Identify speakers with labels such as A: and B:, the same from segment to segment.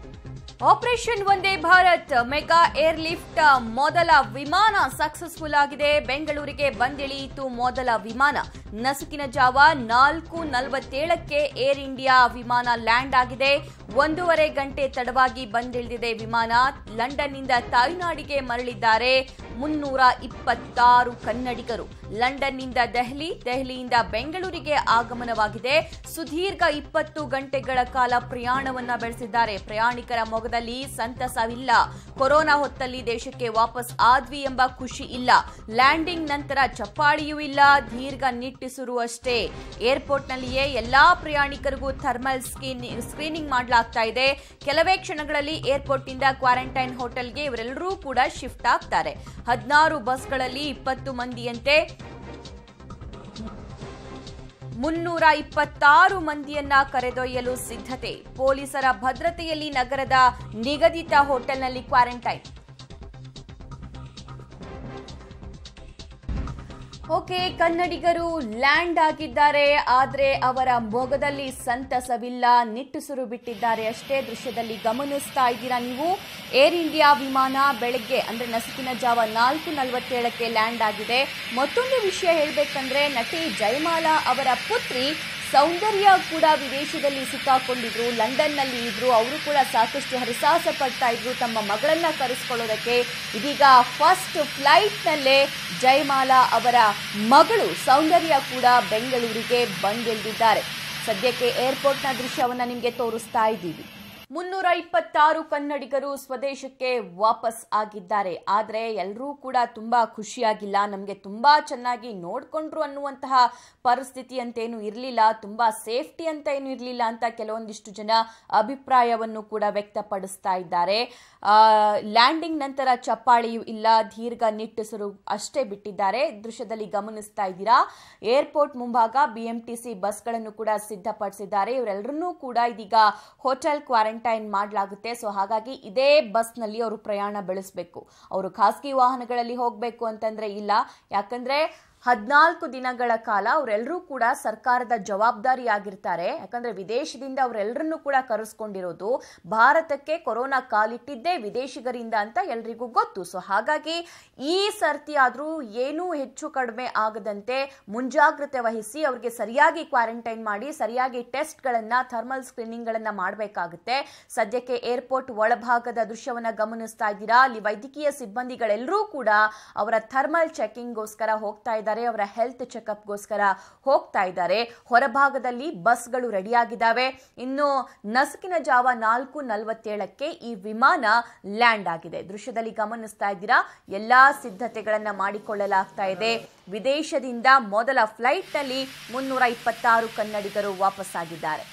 A: Operation ವಂದೇ Bharat mega air lift ಮೊದಲ ವಿಮಾನ ಸಕ್ಸಸ್ಫುಲ್ ಆಗಿದೆ ಬೆಂಗಳೂರಿಗೆ ಬಂದಿಳಿಯಿತು ಮೊದಲ ವಿಮಾನ ನಸುಕಿನ ಜಾವ ನಾಲ್ಕು ನಲವತ್ತೇಳಕ್ಕೆ ಏರ್ ಇಂಡಿಯಾ ವಿಮಾನ ಲ್ಯಾಂಡ್ ಆಗಿದೆ ಒಂದೂವರೆ ಗಂಟೆ ತಡವಾಗಿ ಬಂದಿಳಿದಿದೆ ವಿಮಾನ ಲಂಡನ್ನಿಂದ ತಾಯ್ನಾಡಿಗೆ ಮರಳಿದ್ದಾರೆ ಮುನ್ನೂರ ಇಪ್ಪತ್ತಾರು ಕನ್ನಡಿಗರು ಲಂಡನ್ನಿಂದ ದೆಹಲಿ ದೆಹಲಿಯಿಂದ ಬೆಂಗಳೂರಿಗೆ ಆಗಮನವಾಗಿದೆ ಸುದೀರ್ಘ ಇಪ್ಪತ್ತು ಗಂಟೆಗಳ ಕಾಲ ಪ್ರಯಾಣವನ್ನ ಬೆಳೆಸಿದ್ದಾರೆ ಪ್ರಯಾಣಿಕರ ಮೊಗದಲ್ಲಿ ಸಂತಸವಿಲ್ಲ ಕೊರೋನಾ ಹೊತ್ತಲ್ಲಿ ದೇಶಕ್ಕೆ ವಾಪಸ್ ಆದ್ವಿ ಎಂಬ ಖುಷಿ ಇಲ್ಲ ಲ್ಯಾಂಡಿಂಗ್ ನಂತರ ಚಪ್ಪಾಳಿಯೂ ಇಲ್ಲ ದೀರ್ಘ ನಿಟ್ಟುಸಿರು ಅಷ್ಟೇ ಏರ್ಪೋರ್ಟ್ನಲ್ಲಿಯೇ ಎಲ್ಲಾ ಪ್ರಯಾಣಿಕರಿಗೂ ಥರ್ಮಲ್ ಸ್ಕ್ರೀನಿಂಗ್ ಮಾಡಲಾಗ್ತಾ ಇದೆ ಕೆಲವೇ ಕ್ಷಣಗಳಲ್ಲಿ ಏರ್ಪೋರ್ಟ್ನಿಂದ ಕ್ವಾರಂಟೈನ್ ಹೋಟೆಲ್ಗೆ ಇವರೆಲ್ಲರೂ ಕೂಡ ಶಿಫ್ಟ್ ಆಗ್ತಾರೆ ಹದಿನಾರು ಬಸ್ಗಳಲ್ಲಿ ಇಪ್ಪತ್ತು ಮಂದಿಯಂತೆ ಮುನ್ನೂರ ಇಪ್ಪತ್ತಾರು ಮಂದಿಯನ್ನ ಕರೆದೊಯ್ಯಲು ಸಿದ್ಧತೆ ಪೊಲೀಸರ ಭದ್ರತೆಯಲ್ಲಿ ನಗರದ ನಿಗದಿತ ಹೋಟೆಲ್ನಲ್ಲಿ ಕ್ವಾರಂಟೈನ್ ಓಕೆ ಕನ್ನಡಿಗರು ಲ್ಯಾಂಡ್ ಆಗಿದ್ದಾರೆ ಆದ್ರೆ ಅವರ ಮೊಗದಲ್ಲಿ ಸಂತಸವಿಲ್ಲ ನಿಟ್ಟುಸಿರು ಬಿಟ್ಟಿದ್ದಾರೆ ಅಷ್ಟೇ ದೃಶ್ಯದಲ್ಲಿ ಗಮನಿಸ್ತಾ ಇದ್ದೀರಾ ನೀವು ಏರ್ ಇಂಡಿಯಾ ವಿಮಾನ ಬೆಳಗ್ಗೆ ಅಂದ್ರೆ ನಸುಕಿನ ಜಾವ ನಾಲ್ಕು ನಲವತ್ತೇಳಕ್ಕೆ ಲ್ಯಾಂಡ್ ಆಗಿದೆ ಮತ್ತೊಂದು ವಿಷಯ ಹೇಳಬೇಕಂದ್ರೆ ನಟಿ ಜಯಮಾಲಾ ಅವರ ಪುತ್ರಿ ಸೌಂದರ್ಯ ಕೂಡ ವಿದೇಶದಲ್ಲಿ ಸಿಕ್ಕಾಕೊಂಡಿದ್ರು ಲಂಡನ್ನಲ್ಲಿ ಇದ್ರು ಅವರು ಕೂಡ ಸಾಕಷ್ಟು ಹರಸಾಹಸ ಪಡ್ತಾ ಇದ್ರು ತಮ್ಮ ಮಗಳನ್ನ ಕರೆಸ್ಕೊಳ್ಳೋದಕ್ಕೆ ಇದೀಗ ಫಸ್ಟ್ ಫ್ಲೈಟ್ನಲ್ಲೇ ಜಯಮಾಲಾ ಅವರ ಮಗಳು ಸೌಂದರ್ಯ ಕೂಡ ಬೆಂಗಳೂರಿಗೆ ಬಂದಿಳಿದಿದ್ದಾರೆ ಸದ್ಯಕ್ಕೆ ಏರ್ಪೋರ್ಟ್ನ ದೃಶ್ಯವನ್ನ ನಿಮಗೆ ತೋರಿಸ್ತಾ ಇದ್ದೀವಿ ಮುನ್ನೂರ ಇಪ್ಪತ್ತಾರು ಕನ್ನಡಿಗರು ಸ್ವದೇಶಕ್ಕೆ ವಾಪಸ್ ಆಗಿದ್ದಾರೆ ಆದರೆ ಎಲ್ಲರೂ ಕೂಡ ತುಂಬಾ ಖುಷಿಯಾಗಿಲ್ಲ ನಮಗೆ ತುಂಬಾ ಚೆನ್ನಾಗಿ ನೋಡ್ಕೊಂಡ್ರು ಅನ್ನುವಂತಹ ಪರಿಸ್ಥಿತಿ ಅಂತೇನು ಇರಲಿಲ್ಲ ತುಂಬಾ ಸೇಫ್ಟಿ ಅಂತ ಏನು ಇರಲಿಲ್ಲ ಅಂತ ಕೆಲವೊಂದಿಷ್ಟು ಜನ ಅಭಿಪ್ರಾಯವನ್ನು ಕೂಡ ವ್ಯಕ್ತಪಡಿಸ್ತಾ ಇದ್ದಾರೆ ಲ್ಯಾಂಡಿಂಗ್ ನಂತರ ಚಪ್ಪಾಳಿಯೂ ಇಲ್ಲ ದೀರ್ಘ ನಿಟ್ಟುಸಿರು ಅಷ್ಟೇ ಬಿಟ್ಟಿದ್ದಾರೆ ದೃಶ್ಯದಲ್ಲಿ ಗಮನಿಸ್ತಾ ಇದ್ದೀರಾ ಏರ್ಪೋರ್ಟ್ ಮುಂಭಾಗ ಬಿಎಂಟಿಸಿ ಬಸ್ಗಳನ್ನು ಕೂಡ ಸಿದ್ಧಪಡಿಸಿದ್ದಾರೆ ಇವರೆಲ್ಲರನ್ನೂ ಕೂಡ ಇದೀಗ ಹೋಟೆಲ್ ಕ್ವಾರಂಟೈನ್ ಮಾಡಲಾಗುತ್ತೆ ಸೊ ಹಾಗಾಗಿ ಇದೇ ಬಸ್ನಲ್ಲಿ ಅವರು ಪ್ರಯಾಣ ಬೆಳೆಸಬೇಕು ಅವರು ಖಾಸಗಿ ವಾಹನಗಳಲ್ಲಿ ಹೋಗಬೇಕು ಅಂತಂದ್ರೆ ಇಲ್ಲ ಯಾಕಂದ್ರೆ ಹದಿನಾಲ್ಕು ದಿನಗಳ ಕಾಲ ಅವರೆಲ್ಲರೂ ಕೂಡ ಸರ್ಕಾರದ ಜವಾಬ್ದಾರಿಯಾಗಿರ್ತಾರೆ ಯಾಕಂದ್ರೆ ವಿದೇಶದಿಂದ ಅವರೆಲ್ಲರನ್ನೂ ಕೂಡ ಕರೆಸ್ಕೊಂಡಿರೋದು ಭಾರತಕ್ಕೆ ಕೊರೋನಾ ಕಾಲಿಟ್ಟಿದ್ದೇ ವಿದೇಶಿಗರಿಂದ ಅಂತ ಎಲ್ರಿಗೂ ಗೊತ್ತು ಸೊ ಹಾಗಾಗಿ ಈ ಸರ್ತಿ ಆದರೂ ಏನೂ ಹೆಚ್ಚು ಕಡಿಮೆ ಆಗದಂತೆ ಮುಂಜಾಗ್ರತೆ ವಹಿಸಿ ಅವರಿಗೆ ಸರಿಯಾಗಿ ಕ್ವಾರಂಟೈನ್ ಮಾಡಿ ಸರಿಯಾಗಿ ಟೆಸ್ಟ್ಗಳನ್ನ ಥರ್ಮಲ್ ಸ್ಕ್ರೀನಿಂಗ್ಗಳನ್ನ ಮಾಡಬೇಕಾಗುತ್ತೆ ಸದ್ಯಕ್ಕೆ ಏರ್ಪೋರ್ಟ್ ಒಳಭಾಗದ ದೃಶ್ಯವನ್ನ ಗಮನಿಸ್ತಾ ಇದ್ದೀರಾ ಅಲ್ಲಿ ವೈದ್ಯಕೀಯ ಸಿಬ್ಬಂದಿಗಳೆಲ್ಲರೂ ಕೂಡ ಅವರ ಥರ್ಮಲ್ ಚೆಕಿಂಗ್ಗೋಸ್ಕರ ಹೋಗ್ತಾ ಇದ್ದಾರೆ ಅವರ ಹೆಲ್ತ್ ಚೆಕಪ್ಗೋಸ್ಕರ ಹೋಗ್ತಾ ಇದ್ದಾರೆ ಹೊರಭಾಗದಲ್ಲಿ ಬಸ್ಗಳು ರೆಡಿಯಾಗಿದ್ದಾವೆ ಇನ್ನು ನಸುಕಿನ ಜಾವ ನಾಲ್ಕು ನಲವತ್ತೇಳಕ್ಕೆ ಈ ವಿಮಾನ ಲ್ಯಾಂಡ್ ಆಗಿದೆ ದೃಶ್ಯದಲ್ಲಿ ಗಮನಿಸ್ತಾ ಇದ್ದೀರಾ ಎಲ್ಲಾ ಸಿದ್ಧತೆಗಳನ್ನ ಮಾಡಿಕೊಳ್ಳಲಾಗ್ತಾ ಇದೆ ವಿದೇಶದಿಂದ ಮೊದಲ ಫ್ಲೈಟ್ನಲ್ಲಿ ಮುನ್ನೂರ ಇಪ್ಪತ್ತಾರು ಕನ್ನಡಿಗರು ವಾಪಸ್ಸಾಗಿದ್ದಾರೆ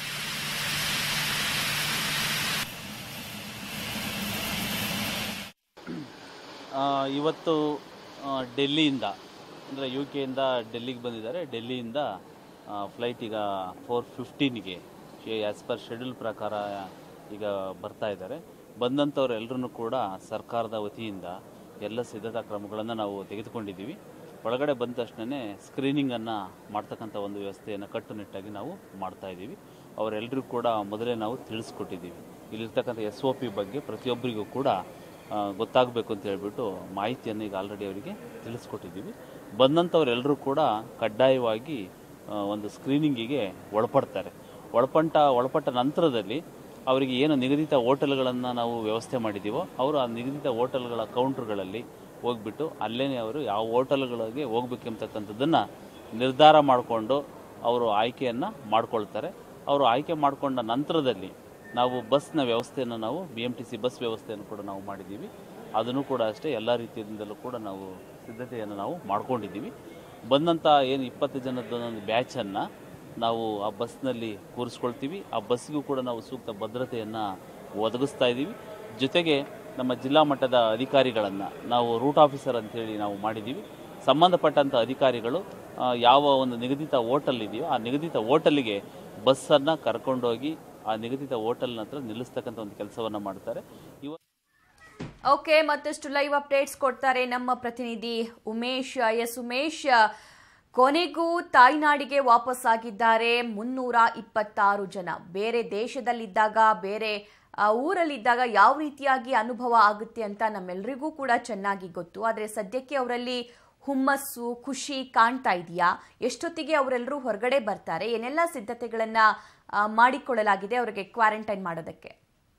B: ಆ, ಇವತ್ತು ಆ, ಡೆಲ್ಲಿಯಿಂದ ಅಂದರೆ ಯು ಕೆಯಿಂದ ಡೆಲ್ಲಿಗೆ ಬಂದಿದ್ದಾರೆ ಡೆಲ್ಲಿಯಿಂದ ಫ್ಲೈಟ್ ಈಗ ಫೋರ್ ಫಿಫ್ಟೀನ್ಗೆ ಆ್ಯಸ್ ಪರ್ ಶೆಡ್ಯೂಲ್ ಪ್ರಕಾರ ಈಗ ಬರ್ತಾ ಇದ್ದಾರೆ ಬಂದಂಥವ್ರು ಎಲ್ಲರೂ ಕೂಡ ಸರ್ಕಾರದ ವತಿಯಿಂದ ಎಲ್ಲ ಸಿದ್ಧತಾ ಕ್ರಮಗಳನ್ನು ನಾವು ತೆಗೆದುಕೊಂಡಿದ್ದೀವಿ ಒಳಗಡೆ ಬಂದ ತಕ್ಷಣವೇ ಸ್ಕ್ರೀನಿಂಗನ್ನು ಮಾಡ್ತಕ್ಕಂಥ ಒಂದು ವ್ಯವಸ್ಥೆಯನ್ನು ಕಟ್ಟುನಿಟ್ಟಾಗಿ ನಾವು ಮಾಡ್ತಾ ಇದ್ದೀವಿ ಅವರೆಲ್ಲರಿಗೂ ಕೂಡ ಮೊದಲೇ ನಾವು ತಿಳಿಸ್ಕೊಟ್ಟಿದ್ದೀವಿ ಇಲ್ಲಿರ್ತಕ್ಕಂಥ ಎಸ್ ಒ ಪಿ ಬಗ್ಗೆ ಪ್ರತಿಯೊಬ್ಬರಿಗೂ ಕೂಡ ಆ, ಗೊತ್ತಾಗಬೇಕು ಅಂತ ಹೇಳ್ಬಿಟ್ಟು ಮಾಹಿತಿಯನ್ನು ಈಗ ಆಲ್ರೆಡಿ ಅವರಿಗೆ ತಿಳಿಸ್ಕೊಟ್ಟಿದ್ದೀವಿ ಬಂದಂಥವ್ರೆಲ್ಲರೂ ಕೂಡ ಕಡ್ಡಾಯವಾಗಿ ಆ, ಒಂದು ಸ್ಕ್ರೀನಿಂಗಿಗೆ ಒಳಪಡ್ತಾರೆ ಒಳಪಂಟ ಒಳಪಟ್ಟ ನಂತರದಲ್ಲಿ ಅವರಿಗೆ ಏನು ನಿಗದಿತ ಹೋಟೆಲ್ಗಳನ್ನು ನಾವು ವ್ಯವಸ್ಥೆ ಮಾಡಿದ್ದೀವೋ ಅವರು ಆ ನಿಗದಿತ ಹೋಟೆಲ್ಗಳ ಕೌಂಟ್ರ್ಗಳಲ್ಲಿ ಹೋಗ್ಬಿಟ್ಟು ಅಲ್ಲೇ ಅವರು ಯಾವ ಹೋಟೆಲ್ಗಳಿಗೆ ಹೋಗ್ಬೇಕೆಂಬತಕ್ಕಂಥದ್ದನ್ನು ನಿರ್ಧಾರ ಮಾಡಿಕೊಂಡು ಅವರು ಆಯ್ಕೆಯನ್ನು ಮಾಡ್ಕೊಳ್ತಾರೆ ಅವರು ಆಯ್ಕೆ ಮಾಡಿಕೊಂಡ ನಂತರದಲ್ಲಿ ನಾವು ಬಸ್ನ ವ್ಯವಸ್ಥೆಯನ್ನು ನಾವು B M T C bus ವ್ಯವಸ್ಥೆಯನ್ನು ಕೂಡ ನಾವು ಮಾಡಿದ್ದೀವಿ ಅದನ್ನು ಕೂಡ ಅಷ್ಟೇ ಎಲ್ಲ ರೀತಿಯಿಂದಲೂ ಕೂಡ ನಾವು ಸಿದ್ಧತೆಯನ್ನು ನಾವು ಮಾಡ್ಕೊಂಡಿದ್ದೀವಿ ಬಂದಂಥ ಏನು ಇಪ್ಪತ್ತು ಜನದೊಂದೊಂದು ಬ್ಯಾಚನ್ನು ನಾವು ಆ ಬಸ್ನಲ್ಲಿ ಕೂರಿಸ್ಕೊಳ್ತೀವಿ ಆ ಬಸ್ಸಿಗೂ ಕೂಡ ನಾವು ಸೂಕ್ತ ಭದ್ರತೆಯನ್ನು ಒದಗಿಸ್ತಾ ಇದ್ದೀವಿ ಜೊತೆಗೆ ನಮ್ಮ ಜಿಲ್ಲಾ ಮಟ್ಟದ ಅಧಿಕಾರಿಗಳನ್ನು ನಾವು ರೂಟ್ ಆಫೀಸರ್ ಅಂತೇಳಿ ನಾವು ಮಾಡಿದ್ದೀವಿ ಸಂಬಂಧಪಟ್ಟಂಥ ಅಧಿಕಾರಿಗಳು ಆ, ಯಾವ ಒಂದು ನಿಗದಿತ ಹೋಟೆಲ್ ಇದೆಯೋ ಆ ನಿಗದಿತ ಹೋಟೆಲ್ಗೆ ಬಸ್ಸನ್ನು ಕರ್ಕೊಂಡೋಗಿ ಆ ನಿಗದಿತ ಹೋಟೆಲ್ ಹತ್ರ ನಿಲ್ಲಿಸ್ತಕ್ಕಂಥ ಒಂದು ಕೆಲಸವನ್ನು ಮಾಡ್ತಾರೆ ಇವ
A: ಓಕೆ ಮತ್ತಷ್ಟು ಲೈವ್ ಅಪ್ಡೇಟ್ಸ್ ಕೊಡ್ತಾರೆ ನಮ್ಮ ಪ್ರತಿನಿಧಿ ಉಮೇಶ್ ಎಸ್ ಉಮೇಶ್ ಕೊನೆಗೂ ತಾಯ್ನಾಡಿಗೆ ವಾಪಸ್ ಆಗಿದ್ದಾರೆ ಮುನ್ನೂರ ಇಪ್ಪತ್ತಾರು ಜನ ಬೇರೆ ದೇಶದಲ್ಲಿದ್ದಾಗ ಬೇರೆ ಆ ಊರಲ್ಲಿದ್ದಾಗ ಯಾವ ರೀತಿಯಾಗಿ ಅನುಭವ ಆಗುತ್ತೆ ಅಂತ ನಮ್ಮೆಲ್ಲರಿಗೂ ಕೂಡ ಚೆನ್ನಾಗಿ ಗೊತ್ತು ಆದರೆ ಸದ್ಯಕ್ಕೆ ಅವರಲ್ಲಿ ಹುಮ್ಮಸ್ಸು ಖುಷಿ ಕಾಣ್ತಾ ಇದೆಯಾ ಎಷ್ಟೊತ್ತಿಗೆ ಅವರೆಲ್ಲರೂ ಹೊರಗಡೆ ಬರ್ತಾರೆ ಏನೆಲ್ಲ ಸಿದ್ಧತೆಗಳನ್ನ ಆ, ಮಾಡಿಕೊಳ್ಳಲಾಗಿದೆ ಅವರಿಗೆ ಕ್ವಾರಂಟೈನ್ ಮಾಡೋದಕ್ಕೆ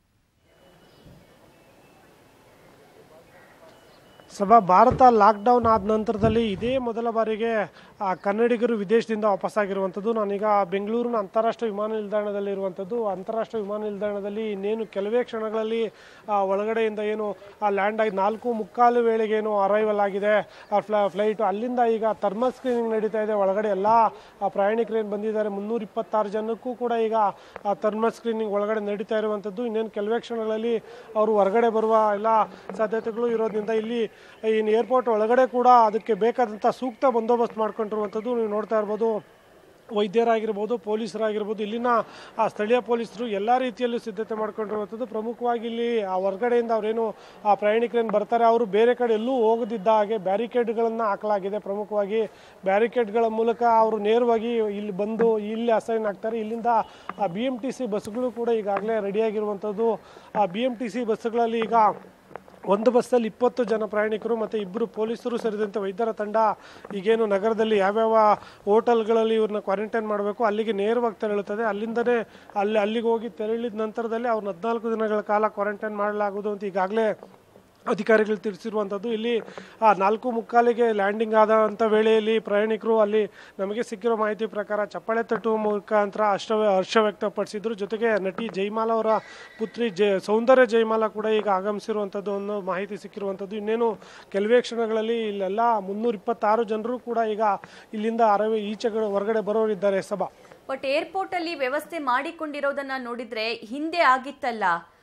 C: ಸಭಾ ಭಾರತ ಲಾಕ್ಡೌನ್ ಆದ ನಂತರದಲ್ಲಿ ಇದೇ ಮೊದಲ ಬಾರಿಗೆ ಆ, ಕನ್ನಡಿಗರು ವಿದೇಶದಿಂದ ವಾಪಸ್ಸಾಗಿರುವಂಥದ್ದು ನಾನೀಗ ಬೆಂಗಳೂರಿನ ಅಂತಾರಾಷ್ಟ್ರೀಯ ವಿಮಾನ ನಿಲ್ದಾಣದಲ್ಲಿ ಇರುವಂಥದ್ದು ಅಂತಾರಾಷ್ಟ್ರೀಯ ವಿಮಾನ ನಿಲ್ದಾಣದಲ್ಲಿ ಇನ್ನೇನು ಕೆಲವೇ ಕ್ಷಣಗಳಲ್ಲಿ ಆ, ಒಳಗಡೆಯಿಂದ ಏನು ಆ ಲ್ಯಾಂಡ್ ಆಗಿ ನಾಲ್ಕು ಮುಕ್ಕಾಲು ವೇಳೆಗೆ ಏನು ಅರೈವಲ್ ಆಗಿದೆ ಆ ಫ್ಲ ಫ್ಲೈಟು ಅಲ್ಲಿಂದ ಈಗ ಥರ್ಮಲ್ ಸ್ಕ್ರೀನಿಂಗ್ ನಡೀತಾ ಇದೆ ಒಳಗಡೆ ಎಲ್ಲ ಪ್ರಯಾಣಿಕರು ಏನು ಬಂದಿದ್ದಾರೆ ಮುನ್ನೂರ ಇಪ್ಪತ್ತಾರು ಜನಕ್ಕೂ ಕೂಡ ಈಗ ಆ ಥರ್ಮಲ್ ಸ್ಕ್ರೀನಿಂಗ್ ಒಳಗಡೆ ನಡೀತಾ ಇರುವಂಥದ್ದು ಇನ್ನೇನು ಕೆಲವೇ ಕ್ಷಣಗಳಲ್ಲಿ ಅವರು ಹೊರಗಡೆ ಬರುವ ಎಲ್ಲ ಸಾಧ್ಯತೆಗಳು ಇರೋದ್ರಿಂದ ಇಲ್ಲಿ ಇನ್ನು ಏರ್ಪೋರ್ಟ್ ಒಳಗಡೆ ಕೂಡ ಅದಕ್ಕೆ ಬೇಕಾದಂಥ ಸೂಕ್ತ ಬಂದೋಬಸ್ತ್ ಮಾಡ್ಕೊಂಡಿರುವಂಥದ್ದು ನೀವು ನೋಡ್ತಾ ಇರ್ಬೋದು ವೈದ್ಯರಾಗಿರ್ಬೋದು ಪೊಲೀಸರಾಗಿರ್ಬೋದು ಇಲ್ಲಿನ ಆ ಸ್ಥಳೀಯ ಪೊಲೀಸರು ಎಲ್ಲ ರೀತಿಯಲ್ಲೂ ಸಿದ್ಧತೆ ಮಾಡ್ಕೊಂಡಿರುವಂಥದ್ದು ಪ್ರಮುಖವಾಗಿ ಇಲ್ಲಿ ಆ ಹೊರಗಡೆಯಿಂದ ಅವರೇನು ಆ ಪ್ರಯಾಣಿಕರೇನು ಬರ್ತಾರೆ ಅವರು ಬೇರೆ ಕಡೆ ಎಲ್ಲೂ ಹೋಗದಿದ್ದ ಹಾಗೆ ಬ್ಯಾರಿಕೇಡ್ಗಳನ್ನು ಹಾಕಲಾಗಿದೆ ಪ್ರಮುಖವಾಗಿ ಬ್ಯಾರಿಕೇಡ್ಗಳ ಮೂಲಕ ಅವರು ನೇರವಾಗಿ ಇಲ್ಲಿ ಬಂದು ಇಲ್ಲಿ ಅಸೈನ್ ಆಗ್ತಾರೆ ಇಲ್ಲಿಂದ ಆ ಬಿ ಎಮ್ ಟಿ ಸಿ ಬಸ್ಗಳು ಕೂಡ ಈಗಾಗಲೇ ರೆಡಿಯಾಗಿರುವಂಥದ್ದು ಆ ಬಿ ಎಮ್ ಟಿ ಸಿ ಬಸ್ಗಳಲ್ಲಿ ಈಗ ಒಂದು ಬಸ್ಸಲ್ಲಿ ಇಪ್ಪತ್ತು ಜನ ಪ್ರಯಾಣಿಕರು ಮತ್ತು ಇಬ್ಬರು ಪೊಲೀಸರು ಸೇರಿದಂತೆ ವೈದ್ಯರ ತಂಡ ಈಗೇನು ನಗರದಲ್ಲಿ ಯಾವ್ಯಾವ ಹೋಟೆಲ್ಗಳಲ್ಲಿ ಇವ್ರನ್ನ ಕ್ವಾರಂಟೈನ್ ಮಾಡಬೇಕು ಅಲ್ಲಿಗೆ ನೇರವಾಗಿ ತೆರಳುತ್ತದೆ ಅಲ್ಲಿಂದನೇ ಅಲ್ಲಿ ಅಲ್ಲಿಗೆ ಹೋಗಿ ತೆರಳಿದ ನಂತರದಲ್ಲಿ ಅವ್ರನ್ನ ಹದಿನಾಲ್ಕು ದಿನಗಳ ಕಾಲ ಕ್ವಾರಂಟೈನ್ ಮಾಡಲಾಗುವುದು ಅಂತ ಈಗಾಗಲೇ ಅಧಿಕಾರಿಗಳು ತಿಳಿಸಿರುವಂಥದ್ದು ಇಲ್ಲಿ ಆ ನಾಲ್ಕು ಮುಕ್ಕಾಲಿಗೆ ಲ್ಯಾಂಡಿಂಗ್ ಆದಂಥ ವೇಳೆಯಲ್ಲಿ ಪ್ರಯಾಣಿಕರು ಅಲ್ಲಿ ನಮಗೆ ಸಿಕ್ಕಿರೋ ಮಾಹಿತಿ ಪ್ರಕಾರ ಚಪ್ಪಾಳೆ ತಟ್ಟುವ ಮುಖಾಂತರ ಹರ್ಷ ಹರ್ಷ ವ್ಯಕ್ತಪಡಿಸಿದ್ರು ಜೊತೆಗೆ ನಟಿ ಜೈಮಾಲ ಅವರ ಪುತ್ರಿ ಜೈ ಸೌಂದರ್ಯ ಜೈಮಾಲ ಕೂಡ ಈಗ ಆಗಮಿಸಿರುವಂಥದ್ದು ಅನ್ನೋ ಮಾಹಿತಿ ಸಿಕ್ಕಿರುವಂಥದ್ದು ಇನ್ನೇನು ಕೆಲವೇ ಕ್ಷಣಗಳಲ್ಲಿ ಇಲ್ಲೆಲ್ಲ ಮುನ್ನೂರ ಇಪ್ಪತ್ತಾರು ಜನರು ಕೂಡ ಈಗ ಇಲ್ಲಿಂದ ಅರವೇ ಈಚೆಗಳು ಹೊರಗಡೆ ಬರೋರಿದ್ದಾರೆ ಸಭಾ
A: ಬಟ್ ಏರ್ಪೋರ್ಟ್ ಅಲ್ಲಿ ವ್ಯವಸ್ಥೆ ಮಾಡಿಕೊಂಡಿರೋದನ್ನ ನೋಡಿದ್ರೆ ಹಿಂದೆ ಆಗಿತ್ತಲ್ಲ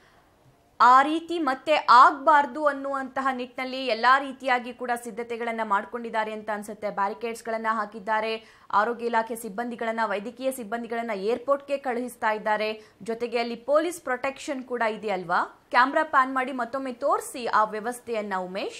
A: ಆ ರೀತಿ ಮತ್ತೆ ಆಗ್ಬಾರ್ದು ಅನ್ನುವಂತಹ ನಿಟ್ಟಿನಲ್ಲಿ ಎಲ್ಲಾ ರೀತಿಯಾಗಿ ಕೂಡ ಸಿದ್ಧತೆಗಳನ್ನ ಮಾಡ್ಕೊಂಡಿದ್ದಾರೆ ಅಂತ ಅನ್ಸುತ್ತೆ ಬ್ಯಾರಿಕೇಡ್ಸ್ ಗಳನ್ನ ಹಾಕಿದ್ದಾರೆ ಆರೋಗ್ಯ ಇಲಾಖೆ ಸಿಬ್ಬಂದಿಗಳನ್ನ ವೈದ್ಯಕೀಯ ಸಿಬ್ಬಂದಿಗಳನ್ನ ಏರ್ಪೋರ್ಟ್ಗೆ ಕಳುಹಿಸ್ತಾ ಇದ್ದಾರೆ ಜೊತೆಗೆ ಅಲ್ಲಿ ಪೊಲೀಸ್ ಪ್ರೊಟೆಕ್ಷನ್ ಕೂಡ ಇದೆ ಅಲ್ವಾ ಕ್ಯಾಮ್ರಾ ಪ್ಯಾನ್ ಮಾಡಿ ಮತ್ತೊಮ್ಮೆ ತೋರಿಸಿ ಆ ವ್ಯವಸ್ಥೆಯನ್ನ ಉಮೇಶ್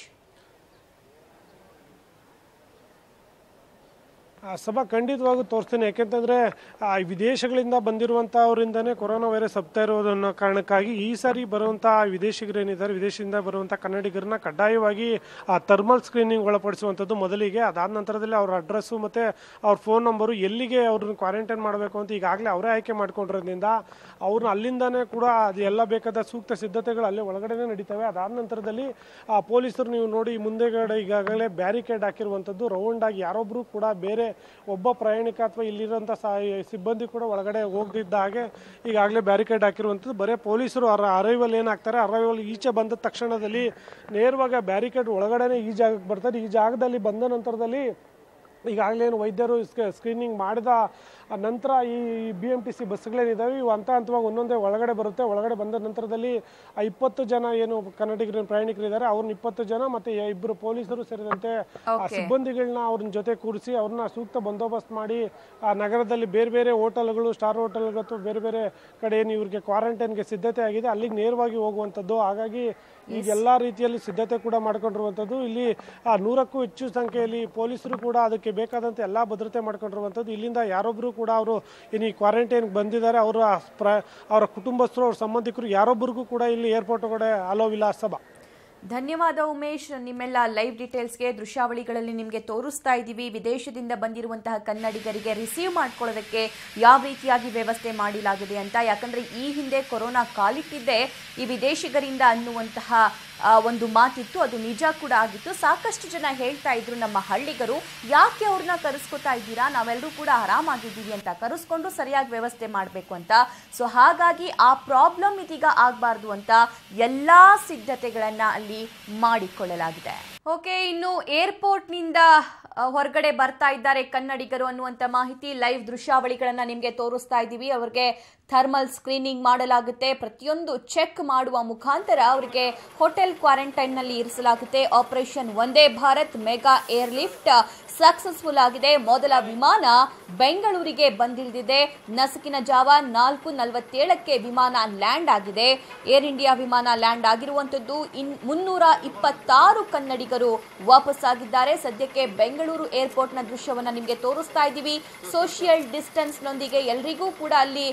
C: ಆ, ಸಭಾ ಖಂಡಿತವಾಗೂ ತೋರಿಸ್ತೀನಿ ಯಾಕೆಂತಂದ್ರೆ ಆ, ವಿದೇಶಗಳಿಂದ ಬಂದಿರುವಂಥವರಿಂದನೇ ಕೊರೋನಾ ವೈರಸ್ ಹಬ್ತಾ ಇರೋದನ್ನ ಕಾರಣಕ್ಕಾಗಿ ಈ ಸಾರಿ ಬರುವಂಥ ವಿದೇಶಿಗರೇನಿದ್ದಾರೆ ವಿದೇಶದಿಂದ ಬರುವಂಥ ಕನ್ನಡಿಗರನ್ನ ಕಡ್ಡಾಯವಾಗಿ ಆ ಥರ್ಮಲ್ ಸ್ಕ್ರೀನಿಂಗ್ ಒಳಪಡಿಸುವಂಥದ್ದು ಮೊದಲಿಗೆ ಅದಾದ ನಂತರದಲ್ಲಿ ಅವ್ರ ಅಡ್ರೆಸ್ಸು ಮತ್ತು ಅವ್ರ ಫೋನ್ ನಂಬರು ಎಲ್ಲಿಗೆ ಅವ್ರನ್ನ ಕ್ವಾರಂಟೈನ್ ಮಾಡಬೇಕು ಅಂತ ಈಗಾಗಲೇ ಅವರೇ ಆಯ್ಕೆ ಮಾಡ್ಕೊಂಡಿರೋದ್ರಿಂದ ಅವ್ರನ್ನ ಅಲ್ಲಿಂದನೇ ಕೂಡ ಅದು ಎಲ್ಲ ಬೇಕಾದ ಸೂಕ್ತ ಸಿದ್ಧತೆಗಳು ಅಲ್ಲೇ ಒಳಗಡೆನೇ ನಡೀತವೆ ಅದಾದ ನಂತರದಲ್ಲಿ ಆ ಪೊಲೀಸರು ನೀವು ನೋಡಿ ಮುಂದೆಗಡೆ ಈಗಾಗಲೇ ಬ್ಯಾರಿಕೇಡ್ ಹಾಕಿರುವಂಥದ್ದು ರೌಂಡ್ ಆಗಿ ಯಾರೊಬ್ಬರು ಕೂಡ ಬೇರೆ ಒಬ್ಬ ಪ್ರಯಾಣಿಕ ಅಥವಾ ಇಲ್ಲಿರೋಂಥ ಸಾ ಸಿಬ್ಬಂದಿ ಕೂಡ ಒಳಗಡೆ ಹೋಗದಿದ್ದ ಹಾಗೆ ಈಗಾಗಲೇ ಬ್ಯಾರಿಕೇಡ್ ಹಾಕಿರುವಂಥದ್ದು ಬರೀ ಪೊಲೀಸರು ಅರ ಅರೈವಲ್ ಏನಾಗ್ತಾರೆ ಅರೈವಲ್ ಈಚೆ ಬಂದ ತಕ್ಷಣದಲ್ಲಿ ನೇರವಾಗಿ ಬ್ಯಾರಿಕೇಡ್ ಒಳಗಡೆನೆ ಈ ಜಾಗಕ್ಕೆ ಬರ್ತಾರೆ ಈ ಜಾಗದಲ್ಲಿ ಬಂದ ನಂತರದಲ್ಲಿ ಈಗಾಗಲೇ ಏನು ವೈದ್ಯರು ಸ್ಕ್ರೀನಿಂಗ್ ಮಾಡಿದ ನಂತರ ಈ ಬಿ ಎಮ್ ಟಿ ಸಿ ಬಸ್ಗಳೇನಿದ್ದಾವೆ ಇವು ಹಂತ ಹಂತವಾಗಿ ಒಂದೊಂದೇ ಒಳಗಡೆ ಬರುತ್ತೆ ಒಳಗಡೆ ಬಂದ ನಂತರದಲ್ಲಿ ಆ ಇಪ್ಪತ್ತು ಜನ ಏನು ಕನ್ನಡಿಗರು ಪ್ರಯಾಣಿಕರಿದ್ದಾರೆ ಅವ್ರನ್ನ ಇಪ್ಪತ್ತು ಜನ ಮತ್ತೆ ಇಬ್ಬರು ಪೊಲೀಸರು ಸೇರಿದಂತೆ ಆ
A: Okay.
C: ಸಿಬ್ಬಂದಿಗಳನ್ನ ಅವ್ರನ್ನ ಜೊತೆ ಕೂರಿಸಿ ಅವ್ರನ್ನ ಸೂಕ್ತ ಬಂದೋಬಸ್ತ್ ಮಾಡಿ ಆ ನಗರದಲ್ಲಿ ಬೇರೆ ಬೇರೆ ಹೋಟೆಲ್ಗಳು ಸ್ಟಾರ್ ಹೋಟೆಲ್ಗಳು ಅಥವಾ ಬೇರೆ ಬೇರೆ ಕಡೆ ಏನು ಇವ್ರಿಗೆ ಕ್ವಾರಂಟೈನ್ಗೆ ಸಿದ್ಧತೆ ಆಗಿದೆ ಅಲ್ಲಿಗೆ ನೇರವಾಗಿ ಹೋಗುವಂಥದ್ದು ಹಾಗಾಗಿ ಈಗ ಎಲ್ಲ ರೀತಿಯಲ್ಲಿ ಸಿದ್ಧತೆ ಕೂಡ ಮಾಡ್ಕೊಂಡಿರುವಂಥದ್ದು ಇಲ್ಲಿ ಆ ನೂರಕ್ಕೂ ಹೆಚ್ಚು ಸಂಖ್ಯೆಯಲ್ಲಿ ಪೊಲೀಸರು ಕೂಡ ಅದಕ್ಕೆ ಬೇಕಾದಂತೆ ಎಲ್ಲ ಭದ್ರತೆ ಮಾಡ್ಕೊಂಡಿರುವಂಥದ್ದು ಇಲ್ಲಿಂದ ಯಾರೊಬ್ಬರು ಕೂಡ ಅವರು ಏನು ಈ ಕ್ವಾರಂಟೈನ್ಗೆ ಬಂದಿದ್ದಾರೆ ಅವರ ಪ್ರ ಅವರ ಕುಟುಂಬಸ್ಥರು ಅವ್ರ ಸಂಬಂಧಿಕರು ಯಾರೊಬ್ಬರಿಗೂ ಕೂಡ ಇಲ್ಲಿ ಏರ್ಪೋರ್ಟ್ ಒಳಗಡೆ ಅಲೋವಿಲ್ಲ ಸಭಾ
A: ಧನ್ಯವಾದ ಉಮೇಶ್ ನಿಮ್ಮೆಲ್ಲ ಲೈವ್ ಡೀಟೇಲ್ಸ್ಗೆ ದೃಶ್ಯಾವಳಿಗಳಲ್ಲಿ ನಿಮಗೆ ತೋರಿಸ್ತಾ ಇದ್ದೀವಿ ವಿದೇಶದಿಂದ ಬಂದಿರುವಂತಹ ಕನ್ನಡಿಗರಿಗೆ ರಿಸೀವ್ ಮಾಡ್ಕೊಳ್ಳೋದಕ್ಕೆ ಯಾವ ರೀತಿಯಾಗಿ ವ್ಯವಸ್ಥೆ ಮಾಡಲಾಗಿದೆ ಅಂತ ಯಾಕಂದ್ರೆ ಈ ಹಿಂದೆ ಕೊರೋನಾ ಕಾಲಿಟ್ಟಿದ್ದೆ ಈ ವಿದೇಶಿಗರಿಂದ ಅನ್ನುವಂತಹ ಆ, ಒಂದು ಮಾತಿತ್ತು ಅದು ನಿಜ ಕೂಡ ಆಗಿತ್ತು ಸಾಕಷ್ಟು ಜನ ಹೇಳ್ತಾ ಇದ್ರು ನಮ್ಮ ಹಳ್ಳಿಗರು ಯಾಕೆ ಅವ್ರನ್ನ ಕರೆಸ್ಕೊತಾ ಇದ್ದೀರಾ ನಾವೆಲ್ಲರೂ ಕೂಡ ಆರಾಮಾಗಿದ್ದೀವಿ ಅಂತ ಕರೆಸ್ಕೊಂಡು ಸರಿಯಾಗಿ ವ್ಯವಸ್ಥೆ ಮಾಡಬೇಕು ಅಂತ ಸೊ ಹಾಗಾಗಿ ಆ ಪ್ರಾಬ್ಲಮ್ ಇದೀಗ ಆಗಬಾರ್ದು ಅಂತ ಎಲ್ಲಾ ಸಿದ್ಧತೆಗಳನ್ನ ಅಲ್ಲಿ ಮಾಡಿಕೊಳ್ಳಲಾಗಿದೆ ಓಕೆ ಇನ್ನು ಏರ್ಪೋರ್ಟ್ನಿಂದ ಆ, ಹೊರಗಡೆ ಬರ್ತಾ ಇದ್ದಾರೆ ಕನ್ನಡಿಗರು ಅನ್ನುವಂಥ ಮಾಹಿತಿ ಲೈವ್ ದೃಶ್ಯಾವಳಿಗಳನ್ನ ನಿಮಗೆ ತೋರಿಸ್ತಾ ಇದ್ದೀವಿ ಅವ್ರಿಗೆ ಥರ್ಮಲ್ ಸ್ಕ್ರೀನಿಂಗ್ ಮಾಡಲಾಗುತ್ತೆ ಪ್ರತಿಯೊಂದು ಚೆಕ್ ಮಾಡುವ ಮುಖಾಂತರ ಅವರಿಗೆ ಹೋಟೆಲ್ ಕ್ವಾರಂಟೈನ್ನಲ್ಲಿ ಇರಿಸಲಾಗುತ್ತೆ ಆಪರೇಷನ್ ಒಂದೇ Bharat mega airlift successful ಆಗಿದೆ ಮೊದಲ ವಿಮಾನ ಬೆಂಗಳೂರಿಗೆ ಬಂದಿಳಿದಿದೆ ನಸುಕಿನ ಜಾವ ನಾಲ್ಕು ನಲವತ್ತೇಳಕ್ಕೆ ವಿಮಾನ ಲ್ಯಾಂಡ್ ಆಗಿದೆ ಏರ್ ಇಂಡಿಯಾ ವಿಮಾನ ಲ್ಯಾಂಡ್ ಆಗಿರುವಂತದ್ದು ಇನ್ ಮುನ್ನೂರ ಇಪ್ಪತ್ತಾರು ಕನ್ನಡಿಗರು ವಾಪಸ್ಸಾಗಿದ್ದಾರೆ ಸದ್ಯಕ್ಕೆ ಬೆಂಗಳೂರು ಏರ್ಪೋರ್ಟ್ನ ದೃಶ್ಯವನ್ನ ನಿಮಗೆ ತೋರಿಸ್ತಾ ಇದ್ದೀವಿ ಸೋಷಿಯಲ್ ಡಿಸ್ಟೆನ್ಸ್ನೊಂದಿಗೆ ಎಲ್ರಿಗೂ ಕೂಡ ಅಲ್ಲಿ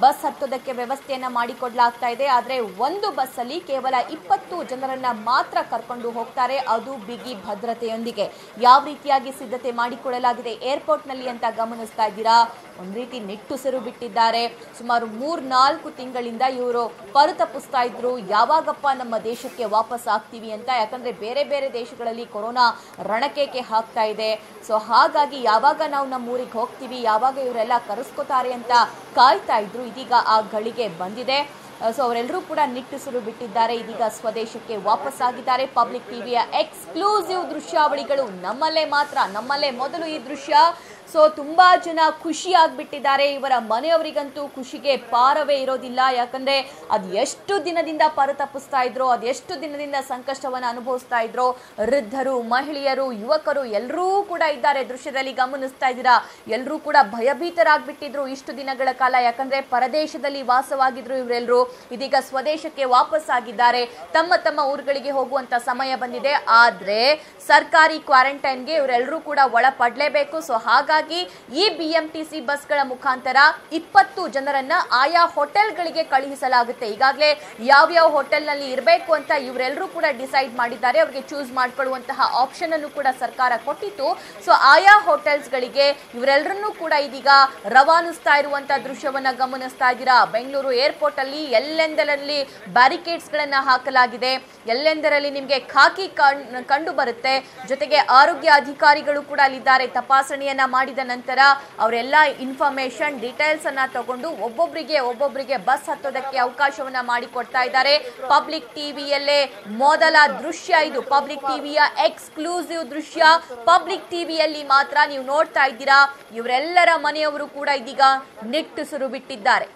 A: ಬಸ್ ಹತ್ತೋದಕ್ಕೆ ವ್ಯವಸ್ಥೆಯನ್ನ ಮಾಡಿಕೊಡ್ಲಾಗ್ತಾ ಇದೆ ಆದ್ರೆ ಒಂದು ಬಸ್ ಅಲ್ಲಿ ಕೇವಲ ಇಪ್ಪತ್ತು ಜನರನ್ನ ಮಾತ್ರ ಕರ್ಕೊಂಡು ಹೋಗ್ತಾರೆ ಅದು ಬಿಗಿ ಭದ್ರತೆಯೊಂದಿಗೆ ಯಾವ ರೀತಿಯಾಗಿ ಸಿದ್ಧತೆ ಮಾಡಿಕೊಳ್ಳಲಾಗಿದೆ ಏರ್ಪೋರ್ಟ್ ನಲ್ಲಿ ಅಂತ ಗಮನಿಸ್ತಾ ಇದ್ದೀರಾ ಒಂದ್ ರೀತಿ ನಿಟ್ಟುಸಿರು ಬಿಟ್ಟಿದ್ದಾರೆ ಸುಮಾರು ಮೂರ್ ನಾಲ್ಕು ತಿಂಗಳಿಂದ ಇವರು ಪರಿತಪಿಸ್ತಾ ಇದ್ರು ಯಾವಾಗಪ್ಪ ನಮ್ಮ ದೇಶಕ್ಕೆ ವಾಪಸ್ ಆಗ್ತೀವಿ ಅಂತ ಯಾಕಂದ್ರೆ ಬೇರೆ ಬೇರೆ ದೇಶಗಳಲ್ಲಿ ಕೊರೋನಾ ರಣಕೇಕೆ ಹಾಕ್ತಾ ಇದೆ ಸೊ ಹಾಗಾಗಿ ಯಾವಾಗ ನಾವು ನಮ್ಮ ಊರಿಗೆ ಹೋಗ್ತೀವಿ ಯಾವಾಗ ಇವರೆಲ್ಲ ಕರೆಸ್ಕೋತಾರೆ ಅಂತ ಕಾಯ್ತಾ ಇದ್ರು ಇದೀಗ ಆ ಗಳಿಗೆ ಬಂದಿದೆ ಸೊ ಅವರೆಲ್ಲರೂ ಕೂಡ ನಿಟ್ಟುಸಿರು ಬಿಟ್ಟಿದ್ದಾರೆ ಇದೀಗ ಸ್ವದೇಶಕ್ಕೆ ವಾಪಸ್ ಆಗಿದ್ದಾರೆ ಪಬ್ಲಿಕ್ ಟಿವಿಯ ಎಕ್ಸ್ಕ್ಲೂಸಿವ್ ದೃಶ್ಯಾವಳಿಗಳು ನಮ್ಮಲ್ಲೇ ಮಾತ್ರ ನಮ್ಮಲ್ಲೇ ಮೊದಲು ಈ ದೃಶ್ಯ ಸೊ ತುಂಬಾ ಜನ ಖುಷಿ ಆಗ್ಬಿಟ್ಟಿದ್ದಾರೆ ಇವರ ಮನೆಯವರಿಗಂತೂ ಖುಷಿಗೆ ಪಾರವೇ ಇರೋದಿಲ್ಲ ಯಾಕಂದ್ರೆ ಅದ್ ಎಷ್ಟು ದಿನದಿಂದ ಪರತಪ್ಪಿಸ್ತಾ ಇದ್ರು ಅದೆಷ್ಟು ದಿನದಿಂದ ಸಂಕಷ್ಟವನ್ನ ಅನುಭವಿಸ್ತಾ ಇದ್ರು ವೃದ್ಧರು ಮಹಿಳೆಯರು ಯುವಕರು ಎಲ್ಲರೂ ಕೂಡ ಇದ್ದಾರೆ ದೃಶ್ಯದಲ್ಲಿ ಗಮನಿಸ್ತಾ ಇದ್ದೀರಾ ಎಲ್ಲರೂ ಕೂಡ ಭಯಭೀತರಾಗ್ಬಿಟ್ಟಿದ್ರು ಇಷ್ಟು ದಿನಗಳ ಕಾಲ ಯಾಕಂದ್ರೆ ಪರದೇಶದಲ್ಲಿ ವಾಸವಾಗಿದ್ರು ಇವರೆಲ್ಲರೂ ಇದೀಗ ಸ್ವದೇಶಕ್ಕೆ ವಾಪಸ್ ಆಗಿದ್ದಾರೆ ತಮ್ಮ ತಮ್ಮ ಊರುಗಳಿಗೆ ಹೋಗುವಂತ ಸಮಯ ಬಂದಿದೆ ಆದ್ರೆ ಸರ್ಕಾರಿ ಕ್ವಾರಂಟೈನ್ಗೆ ಇವರೆಲ್ಲರೂ ಕೂಡ ಒಳಪಡಲೇಬೇಕು ಸೊ ಹಾಗಾಗಿ ಈ ಬಿ ಎಂ ಟಿ ಸಿ ಬಸ್ಗಳ ಮುಖಾಂತರ ಇಪ್ಪತ್ತು ಜನರನ್ನ ಆಯಾ ಹೋಟೆಲ್ಗಳಿಗೆ ಕಳುಹಿಸಲಾಗುತ್ತೆ ಈಗಾಗಲೇ ಯಾವ್ಯಾವ ಹೋಟೆಲ್ನಲ್ಲಿ ಇರಬೇಕು ಅಂತ ಇವರೆಲ್ಲರೂ ಕೂಡ ಡಿಸೈಡ್ ಮಾಡಿದ್ದಾರೆ ಅವರಿಗೆ ಚೂಸ್ ಮಾಡ್ಕೊಳ್ಳುವಂತಹ ಆಪ್ಷನ್ ಅನ್ನು ಕೂಡ ಸರ್ಕಾರ ಕೊಟ್ಟಿತ್ತು ಸೊ ಆಯಾ ಹೋಟೆಲ್ಸ್ಗಳಿಗೆ ಇವರೆಲ್ಲರನ್ನೂ ಕೂಡ ಇದೀಗ ರವಾನಿಸ್ತಾ ಇರುವಂತ ದೃಶ್ಯವನ್ನ ಗಮನಿಸ್ತಾ ಇದ್ದೀರಾ ಬೆಂಗಳೂರು ಏರ್ಪೋರ್ಟ್ ಅಲ್ಲಿ ಎಲ್ಲೆಂದರಲ್ಲಿ ಬ್ಯಾರಿಕೇಡ್ಸ್ ಗಳನ್ನ ಹಾಕಲಾಗಿದೆ ಎಲ್ಲೆಂದರಲ್ಲಿ ನಿಮಗೆ ಖಾಕಿ ಕಣ್- ಕಂಡು ಬರುತ್ತೆ ಜೊತೆಗೆ ಆರೋಗ್ಯ ಅಧಿಕಾರಿಗಳು ಕೂಡ ಅಲ್ಲಿದ್ದಾರೆ ತಪಾಸಣೆಯನ್ನ ಮಾಡಿದ ನಂತರ ಅವರೆಲ್ಲ ಇನ್ಫಾರ್ಮೇಶನ್ ಡೀಟೇಲ್ಸ್ ಅನ್ನ ತಗೊಂಡು ಒಬ್ಬೊಬ್ಬರಿಗೆ ಒಬ್ಬೊಬ್ಬರಿಗೆ ಬಸ್ ಹತ್ತೋದಕ್ಕೆ ಅವಕಾಶವನ್ನ ಮಾಡಿಕೊಡ್ತಾ ಇದ್ದಾರೆ ಪಬ್ಲಿಕ್ ಟಿವಿಯಲ್ಲೇ ಮೊದಲ ದೃಶ್ಯ ಇದು ಪಬ್ಲಿಕ್ ಟಿವಿಯ ಎಕ್ಸ್ಕ್ಲೂಸಿವ್ ದೃಶ್ಯ ಪಬ್ಲಿಕ್ ಟಿವಿಯಲ್ಲಿ ಮಾತ್ರ ನೀವು ನೋಡ್ತಾ ಇದ್ದೀರಾ ಇವರೆಲ್ಲರ ಮನೆಯವರು ಕೂಡ ಇದೀಗ ನಿಟ್ಟುಸಿರು ಬಿಟ್ಟಿದ್ದಾರೆ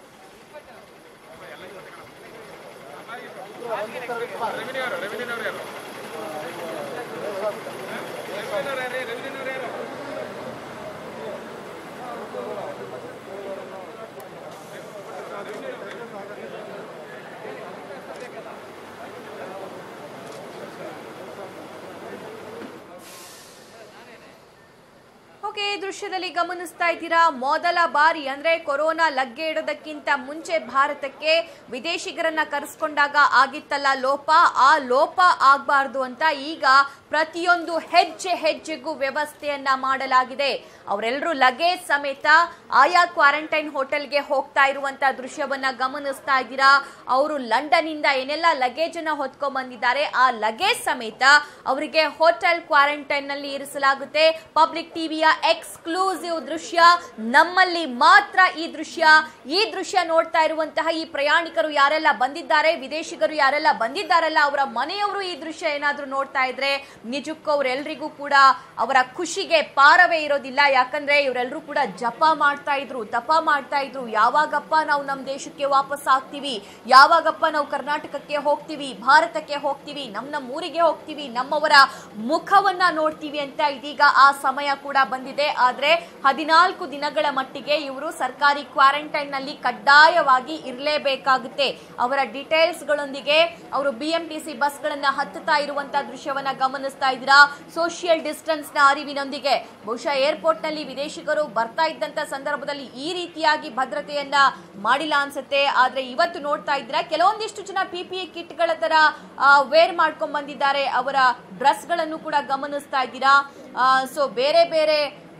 A: ಓಕೆ ಈ ದೃಶ್ಯದಲ್ಲಿ ಗಮನಿಸ್ತಾ ಇದ್ದೀರಾ ಮೊದಲ ಬಾರಿ ಅಂದ್ರೆ ಕೊರೋನಾ ಲಗ್ಗೆ ಇಡೋದಕ್ಕಿಂತ ಮುಂಚೆ ಭಾರತಕ್ಕೆ ವಿದೇಶಿಗರನ್ನ ಕರೆಸ್ಕೊಂಡಾಗ ಆಗಿತ್ತಲ್ಲ ಲೋಪ ಆ ಲೋಪ ಆಗ್ಬಾರ್ದು ಅಂತ ಈಗ ಪ್ರತಿಯೊಂದು ಹೆಜ್ಜೆ ಹೆಜ್ಜೆಗೂ ವ್ಯವಸ್ಥೆಯನ್ನ ಮಾಡಲಾಗಿದೆ ಅವರೆಲ್ಲರೂ ಲಗೇಜ್ ಸಮೇತ ಆಯಾ ಕ್ವಾರಂಟೈನ್ ಹೋಟೆಲ್ಗೆ ಹೋಗ್ತಾ ಇರುವಂತ ದೃಶ್ಯವನ್ನ ಗಮನಿಸ್ತಾ ಇದ್ದೀರಾ ಅವರು ಲಂಡನ್ ಇಂದ ಏನೆಲ್ಲ ಲಗೇಜ್ ಅನ್ನ ಹೊತ್ಕೊಂಡ್ ಬಂದಿದ್ದಾರೆ ಆ ಲಗೇಜ್ ಸಮೇತ ಅವರಿಗೆ ಹೋಟೆಲ್ ಕ್ವಾರಂಟೈನ್ ನಲ್ಲಿ ಇರಿಸಲಾಗುತ್ತೆ ಪಬ್ಲಿಕ್ ಟಿವಿಯ ಎಕ್ಸ್ಕ್ಲೂಸಿವ್ ದೃಶ್ಯ ನಮ್ಮಲ್ಲಿ ಮಾತ್ರ ಈ ದೃಶ್ಯ ಈ ದೃಶ್ಯ ನೋಡ್ತಾ ಇರುವಂತಹ ಈ ಪ್ರಯಾಣಿಕರು ಯಾರೆಲ್ಲ ಬಂದಿದ್ದಾರೆ ವಿದೇಶಿಗರು ಯಾರೆಲ್ಲ ಬಂದಿದ್ದಾರಲ್ಲ ಅವರ ಮನೆಯವರು ಈ ದೃಶ್ಯ ಏನಾದ್ರೂ ನೋಡ್ತಾ ಇದ್ರೆ ನಿಜಕ್ಕೂ ಅವರೆಲ್ಲರಿಗೂ ಕೂಡ ಅವರ ಖುಷಿಗೆ ಪಾರವೇ ಇರೋದಿಲ್ಲ ಯಾಕಂದ್ರೆ ಇವರೆಲ್ಲರೂ ಕೂಡ ಜಪ ಮಾಡ್ತಾ ಇದ್ರು ತಪ ಮಾಡ್ತಾ ಇದ್ರು ಯಾವಾಗಪ್ಪ ನಾವು ನಮ್ಮ ದೇಶಕ್ಕೆ ವಾಪಸ್ ಆಗ್ತೀವಿ ಯಾವಾಗಪ್ಪ ನಾವು ಕರ್ನಾಟಕಕ್ಕೆ ಹೋಗ್ತೀವಿ ಭಾರತಕ್ಕೆ ಹೋಗ್ತೀವಿ ನಮ್ಮ ನಮ್ಮ ಊರಿಗೆ ಹೋಗ್ತೀವಿ ನಮ್ಮವರ ಮುಖವನ್ನ ನೋಡ್ತೀವಿ ಅಂತ ಇದೀಗ ಆ ಸಮಯ ಕೂಡ ಬಂದಿದೆ ಆದ್ರೆ ಹದಿನಾಲ್ಕು ದಿನಗಳ ಮಟ್ಟಿಗೆ ಇವರು ಸರ್ಕಾರಿ ಕ್ವಾರಂಟೈನ್ ನಲ್ಲಿ ಕಡ್ಡಾಯವಾಗಿ ಇರಲೇಬೇಕಾಗುತ್ತೆ ಅವರ ಡೀಟೇಲ್ಸ್ ಗಳೊಂದಿಗೆ ಅವರು ಬಿ ಎಂ ಟಿ ಸಿ ಬಸ್ಗಳನ್ನ ಹತ್ತುತ್ತಾ ಇರುವಂತ ದೃಶ್ಯವನ್ನ ಗಮನಿಸ್ತಾ ಇದ್ದೀರಾ ಸೋಷಿಯಲ್ ಡಿಸ್ಟೆನ್ಸ್ ನ ಅರಿವಿನೊಂದಿಗೆ ಬಹುಶಃ ಏರ್ಪೋರ್ಟ್ ನಲ್ಲಿ ವಿದೇಶಿಗರು ಬರ್ತಾ ಇದ್ದಂತ ಸಂದರ್ಭದಲ್ಲಿ ಈ ರೀತಿಯಾಗಿ ಭದ್ರತೆಯನ್ನ ಮಾಡಿಲ್ಲ ಅನ್ಸುತ್ತೆ ಆದ್ರೆ ಇವತ್ತು ನೋಡ್ತಾ ಇದ್ದೀರಾ ಕೆಲವೊಂದಿಷ್ಟು ಜನ ಪಿ ಪಿ ಕಿಟ್ ಗಳ ತರ ವೇರ್ ಮಾಡ್ಕೊಂಡ್ ಬಂದಿದ್ದಾರೆ ಅವರ ಡ್ರೆಸ್ ಗಳನ್ನು ಕೂಡ ಗಮನಿಸ್ತಾ ಇದ್ದೀರಾ ಸೊ ಬೇರೆ ಬೇರೆ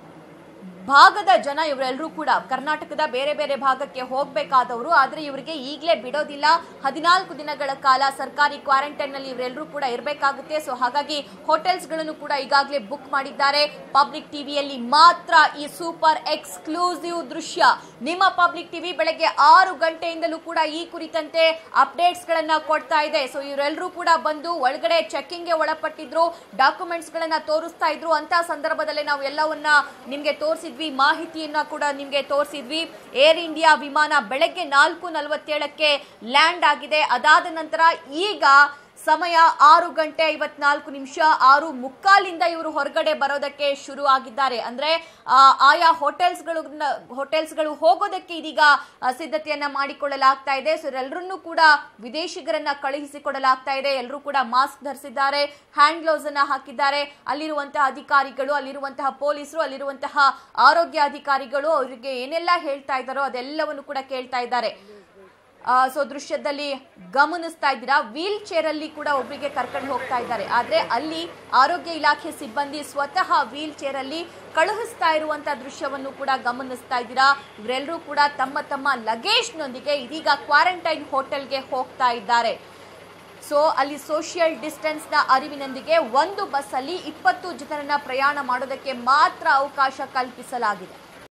A: ಭಾಗದ ಜನ ಇವರೆಲ್ಲರೂ ಕೂಡ ಕರ್ನಾಟಕದ ಬೇರೆ ಬೇರೆ ಭಾಗಕ್ಕೆ ಹೋಗಬೇಕಾದವರು ಆದರೆ ಇವರಿಗೆ ಈಗಲೇ ಬಿಡೋದಿಲ್ಲ ಹದಿನಾಲ್ಕು ದಿನಗಳ ಕಾಲ ಸರ್ಕಾರಿ ಕ್ವಾರಂಟೈನ್ ನಲ್ಲಿ ಇವರೆಲ್ಲರೂ ಕೂಡ ಇರಬೇಕಾಗುತ್ತೆ ಸೊ ಹಾಗಾಗಿ ಹೋಟೆಲ್ಸ್ ಗಳನ್ನು ಕೂಡ ಈಗಾಗಲೇ ಬುಕ್ ಮಾಡಿದ್ದಾರೆ ಪಬ್ಲಿಕ್ ಟಿವಿಯಲ್ಲಿ ಮಾತ್ರ ಈ ಸೂಪರ್ ಎಕ್ಸ್ಕ್ಲೂಸಿವ್ ದೃಶ್ಯ ನಿಮ್ಮ ಪಬ್ಲಿಕ್ ಟಿವಿ ಬೆಳಗ್ಗೆ ಆರು ಗಂಟೆಯಿಂದಲೂ ಕೂಡ ಈ ಕುರಿತಂತೆ ಅಪ್ಡೇಟ್ಸ್ ಗಳನ್ನ ಕೊಡ್ತಾ ಇದೆ ಸೊ ಇವರೆಲ್ಲರೂ ಕೂಡ ಬಂದು ಒಳಗಡೆ ಚೆಕಿಂಗ್ ಗೆ ಒಳಪಟ್ಟಿದ್ರು ಡಾಕ್ಯುಮೆಂಟ್ಸ್ ಗಳನ್ನ ತೋರಿಸ್ತಾ ಇದ್ರು ಅಂತ ಸಂದರ್ಭದಲ್ಲೇ ನಾವು ಎಲ್ಲವನ್ನ ನಿಮ್ಗೆ ತೋರಿಸಿದ್ವಿ ಮಾಹಿತಿಯನ್ನ ಕೂಡ ನಿಮ್ಗೆ ತೋರಿಸಿದ್ವಿ ಏರ್ ಇಂಡಿಯಾ ವಿಮಾನ ಬೆಳಗ್ಗೆ ನಾಲ್ಕು ನಲವತ್ತೇಳಕ್ಕೆ ಲ್ಯಾಂಡ್ ಆಗಿದೆ ಅದಾದ ನಂತರ ಈಗ ಸಮಯ ಆರು ಗಂಟೆ ಐವತ್ನಾಲ್ಕು ನಿಮಿಷ ಆರು ಮುಕ್ಕಾಲಿಂದ ಇವರು ಹೊರಗಡೆ ಬರೋದಕ್ಕೆ ಶುರು ಆಗಿದ್ದಾರೆ ಅಂದ್ರೆ ಆ, ಆಯಾ ಹೋಟೆಲ್ಸ್ಗಳು ಹೋಟೆಲ್ಸ್ಗಳು ಹೋಗೋದಕ್ಕೆ ಇದೀಗ ಆ, ಸಿದ್ಧತೆಯನ್ನ ಮಾಡಿಕೊಳ್ಳಲಾಗ್ತಾ ಇದೆ ಸೊ ಎಲ್ಲರನ್ನೂ ಕೂಡ ವಿದೇಶಿಗರನ್ನ ಕಳುಹಿಸಿಕೊಡಲಾಗ್ತಾ ಇದೆ ಎಲ್ಲರೂ ಕೂಡ ಮಾಸ್ಕ್ ಧರಿಸಿದ್ದಾರೆ ಹ್ಯಾಂಡ್ ಗ್ಲೌಸ್ ಅನ್ನ ಹಾಕಿದ್ದಾರೆ ಅಲ್ಲಿರುವಂತಹ ಅಧಿಕಾರಿಗಳು ಅಲ್ಲಿರುವಂತಹ ಪೊಲೀಸರು ಅಲ್ಲಿರುವಂತಹ ಆರೋಗ್ಯ ಅಧಿಕಾರಿಗಳು ಅವರಿಗೆ ಏನೆಲ್ಲ ಹೇಳ್ತಾ ಇದ್ದಾರೋ ಅದೆಲ್ಲವನ್ನು ಕೂಡ ಕೇಳ್ತಾ ಇದ್ದಾರೆ ಸೊ ದೃಶ್ಯದಲ್ಲಿ ಗಮನಿಸ್ತಾ ಇದ್ದೀರಾ ವೀಲ್ ಚೇರ್ ಅಲ್ಲಿ ಕೂಡ ಒಬ್ಬರಿಗೆ ಕರ್ಕೊಂಡು ಹೋಗ್ತಾ ಇದ್ದಾರೆ ಆದ್ರೆ ಅಲ್ಲಿ ಆರೋಗ್ಯ ಇಲಾಖೆ ಸಿಬ್ಬಂದಿ ಸ್ವತಃ ವೀಲ್ ಚೇರ್ ಅಲ್ಲಿ ಕಳುಹಿಸ್ತಾ ಇರುವಂತ ದೃಶ್ಯವನ್ನು ಕೂಡ ಗಮನಿಸ್ತಾ ಇದ್ದೀರಾ ಇವರೆಲ್ಲರೂ ಕೂಡ ತಮ್ಮ ತಮ್ಮ ಲಗೇಜ್ನೊಂದಿಗೆ ಇದೀಗ ಕ್ವಾರಂಟೈನ್ ಹೋಟೆಲ್ಗೆ ಹೋಗ್ತಾ ಇದ್ದಾರೆ ಸೊ ಅಲ್ಲಿ ಸೋಷಿಯಲ್ ಡಿಸ್ಟೆನ್ಸ್ ನ ಅರಿವಿನೊಂದಿಗೆ ಒಂದು ಬಸ್ ಅಲ್ಲಿ ಇಪ್ಪತ್ತು ಜನರನ್ನ ಪ್ರಯಾಣ ಮಾಡೋದಕ್ಕೆ ಮಾತ್ರ ಅವಕಾಶ ಕಲ್ಪಿಸಲಾಗಿದೆ